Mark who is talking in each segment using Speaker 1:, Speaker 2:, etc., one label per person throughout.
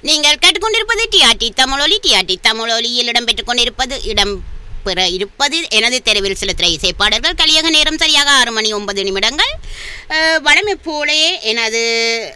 Speaker 1: நீங்கள் கேட்டுக்கொண்டிருப்பது டிஆர்டி தமிழொலி டிஆர்டி தமிழொலியில் இடம்பெற்றுக் கொண்டிருப்பது இடம் பெற இருப்பது எனது தெருவில் சில திரை இசைப்பாடல்கள் கலியக நேரம் சரியாக ஆறு மணி ஒன்பது நிமிடங்கள் அஹ், வழமை போலே எனது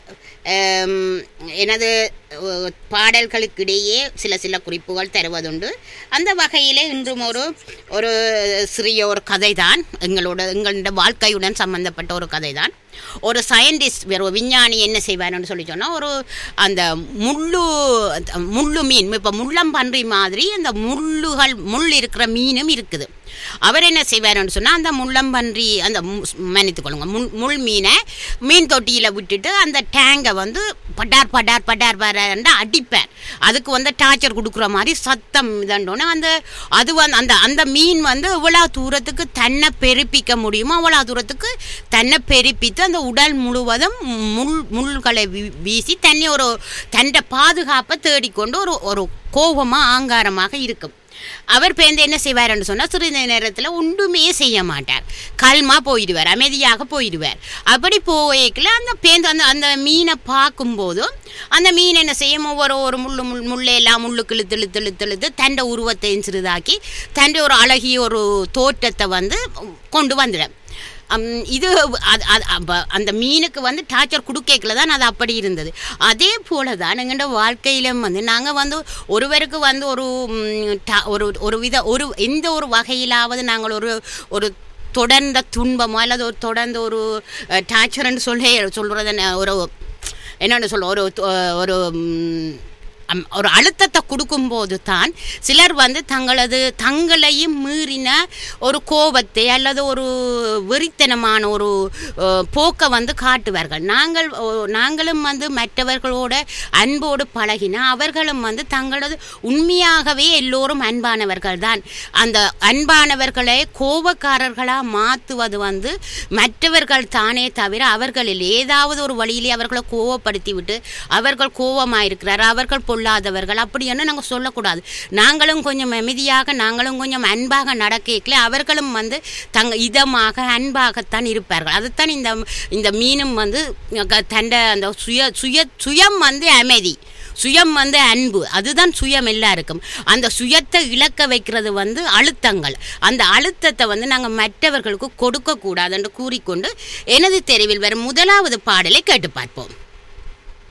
Speaker 1: அம், எனது அஹ், பாடல்களுக்கிடையே சில சில குறிப்புகள் தருவதுண்டு அந்த வகையிலே இன்றும் ஒரு ஒரு சிறிய ஒரு கதை தான் எங்களோட எங்களோட வாழ்க்கையுடன் சம்பந்தப்பட்ட ஒரு கதை தான் ஒரு சயின்டிஸ்ட் ஒரு விஞ்ஞானி என்ன செய்வாருன்னு சொல்லி சொன்னால் ஒரு அந்த முள்ளு முள்ளு மீன் இப்போ முள்ளம்பன்றி மாதிரி அந்த முள்ளுகள் முள் இருக்கிற மீனும் இருக்குது அவர் என்ன செய்வாருன்னு சொன்னால் அந்த முள்ளம்பன்றி அந்த மு- மன்னித்துக்கொள்ளுங்க முள் முள் மீனை மீன் தொட்டியில் விட்டுட்டு அந்த டேங்கை வந்து பட்டார் பட்டார் பட்டார் பட்டார்ன்னு அடிப்பார் அதுக்கு வந்து டார்ச்சர் கொடுக்குற மாதிரி சத்தம் இதண்டோன்னே அந்த அது வந்து அந்த அந்த மீன் வந்து எவ்வளோ தூரத்துக்கு தன்னை பெருப்பிக்க முடியுமோ அவ்வளோ தூரத்துக்கு தன்னை பெருப்பித்து அந்த உடல் முழுவதும் முள் முள்களை வீ- வீசி தன்னை ஒரு தன்னை பாதுகாப்பை தேடிக்கொண்டு ஒரு ஒரு கோபமாக ஆங்காரமாக இருக்கும் அவர் பேருந்து என்ன செய்வார்னு சொன்னால் சிறிது நேரத்தில் ஒன்றுமே செய்ய மாட்டார் கல்மா போயிடுவார் அமைதியாக போயிடுவார் அப்படி போய்க்கல அந்த பேந்து அந்த அந்த மீனை பார்க்கும்போதும் அந்த மீன் என்ன செய்யும் ஒவ்வொரு ஒரு முள்ளு முள் முள்ளையெல்லாம் முள்ளுக்கு இழுத்து இழுத்து இழுத்து இழுத்து தண்டை உருவத்தை சிறிதாக்கி தண்டை ஒரு அழகிய ஒரு தோற்றத்தை வந்து கொண்டு வந்துடும் அம், இது அது அது அப்ப அந்த மீனுக்கு வந்து டார்ச்சர் கொடுக்கல தான் அது அப்படி இருந்தது அதே போல தான் எங்கள்ட வாழ்க்கையிலும் வந்து நாங்கள் வந்து ஒருவருக்கு வந்து ஒரு ம், ta- ஒரு ஒரு வித ஒரு எந்த ஒரு வகையிலாவது நாங்கள் ஒரு ஒரு தொடர்ந்த துன்பமோ அல்லது ஒரு தொடர்ந்த ஒரு டார்ச்சர்னு சொல்லி சொல்கிறது ஒரு என்னென்னு சொல்ல ஒரு ஒரு ம், அம்- ஒரு அழுத்தத்தை கொடுக்கும்போது தான் சிலர் வந்து தங்களது தங்களையும் மீறின ஒரு கோபத்தை அல்லது ஒரு வெறித்தனமான ஒரு அஹ், போக்கை வந்து காட்டுவார்கள் நாங்கள் ஓ, நாங்களும் வந்து மற்றவர்களோட அன்போடு பழகினா அவர்களும் வந்து தங்களது உண்மையாகவே எல்லோரும் அன்பானவர்கள் தான் அந்த அன்பானவர்களை கோபக்காரர்களாக மாற்றுவது வந்து மற்றவர்கள் தானே தவிர அவர்களில் ஏதாவது ஒரு வழியிலே அவர்களை கோவப்படுத்தி விட்டு அவர்கள் கோபமாக இருக்கிறார் அவர்கள் பொல்லாதவர்கள் அப்படின்னு நாங்கள் சொல்லக்கூடாது நாங்களும் கொஞ்சம் அமைதியாக நாங்களும் கொஞ்சம் அன்பாக நடக்கல அவர்களும் வந்து தங்க இதமாக அன்பாகத்தான் இருப்பார்கள் அதுதான் இந்த இந்த மீனும் வந்து க- தண்ட அந்த சுய சுய சுயம் வந்து அமைதி சுயம் வந்து அன்பு அதுதான் சுயம் எல்லாருக்கும் அந்த சுயத்தை இழக்க வைக்கிறது வந்து அழுத்தங்கள் அந்த அழுத்தத்தை வந்து நாங்கள் மற்றவர்களுக்கு கொடுக்கக்கூடாது என்று கூறிக்கொண்டு எனது தெருவில் வரும் முதலாவது பாடலை கேட்டு பார்ப்போம்